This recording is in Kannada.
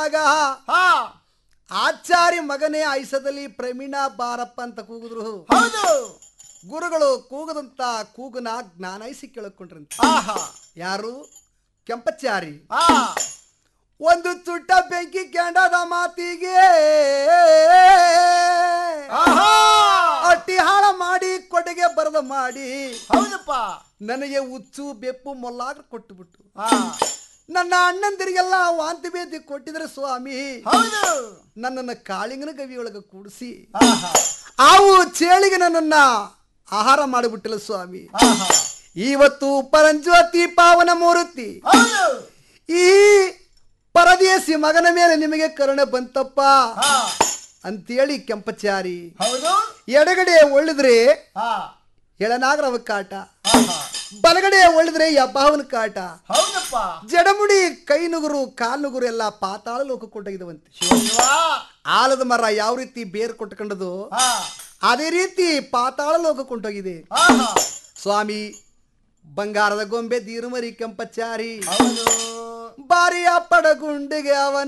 ಕೂಗುವಾಗ ಹಾ ಆಚಾರ್ಯ ಮಗನೇ ಐಸದಲ್ಲಿ ಪ್ರವೀಣ ಬಾರಪ್ಪ ಅಂತ ಕೂಗಿದ್ರು ಹೌದು ಗುರುಗಳು ಕೂಗದಂತ ಕೂಗನ ಜ್ಞಾನೈಸಿ ಕೇಳಕೊಂಡ್ರಂತೆ ಆಹಾ ಯಾರು ಕೆಂಪಚಾರಿ ಹಾ ಒಂದು ಚುಟ್ಟ ಬೆಂಕಿ ಕೆಂಡದ ಮಾತಿಗೆ ಆಹಾ ಅಟ್ಟಿ ಹಾಳ ಮಾಡಿ ಕೊಡುಗೆ ಬರದ ಮಾಡಿ ಹೌದಪ್ಪ ನನಗೆ ಹುಚ್ಚು ಬೆಪ್ಪು ಮೊಲ್ಲಾಗ ಕೊಟ್ಟುಬಿಟ್ಟು ಹಾ ನನ್ನ ಅಣ್ಣಂದಿರಿಗೆಲ್ಲ ವಾಂತಿ ಬೇದಿ ಕೊಟ್ಟಿದ್ರೆ ಸ್ವಾಮಿ ಹೌದು ನನ್ನನ್ನು ಕಾಳಿಂಗನ ಗವಿಯೊಳಗೆ ಕೂಡಿಸಿ ಆಹಾ ಆವು ಚೇಳಿಗೆ ನನ್ನನ್ನ ಆಹಾರ ಮಾಡಿಬಿಟ್ಟಿಲ್ಲ ಸ್ವಾಮಿ ಆಹಾ ಇವತ್ತು ಪರಂಜ್ಯೋತಿ ಪಾವನ ಮೂರ್ತಿ ಹೌದು ಈ ಪರದೇಸಿ ಮಗನ ಮೇಲೆ ನಿಮಗೆ ಕರುಣೆ ಬಂತಪ್ಪ ಹಾ ಅಂತೇಳಿ ಕೆಂಪಚಾರಿ ಹೌದು ಎಡಗಡೆ ಒಳ್ಳಿದ್ರೆ ಹಾ ಎಳನಾಗರವ ಕಾಟ ಆಹಾ ಬಲಗಡೆ ಒಳ್ಳಿದ್ರೆ ಯಬ್ಬಾವನ ಕಾಟ ಹೌದಪ್ಪ ಜಡಮುಡಿ ಕೈ ನುಗುರು ಕಾಲ್ ನುಗುರು ಎಲ್ಲ ಪಾತಾಳ ಲೋಕ ಕೊಟ್ಟೋಗಿದವಂತೆ ಶಿವ ಆಲದ ಮರ ಯಾವ ರೀತಿ ಬೇರು ಕೊಟ್ಟುಕೊಂಡದು ಹಾ ಅದೇ ರೀತಿ ಪಾತಾಳ ಲೋಕ ಕೊಂಡೋಗಿದೆ ಆಹಾ ಸ್ವಾಮಿ ಬಂಗಾರದ ಗೊಂಬೆ ದೀರುಮರಿ ಕೆಂಪಚಾರಿ ಹೌದು ಬಾರಿಯ ಪಡಗುಂಡಿಗೆ ಅವನ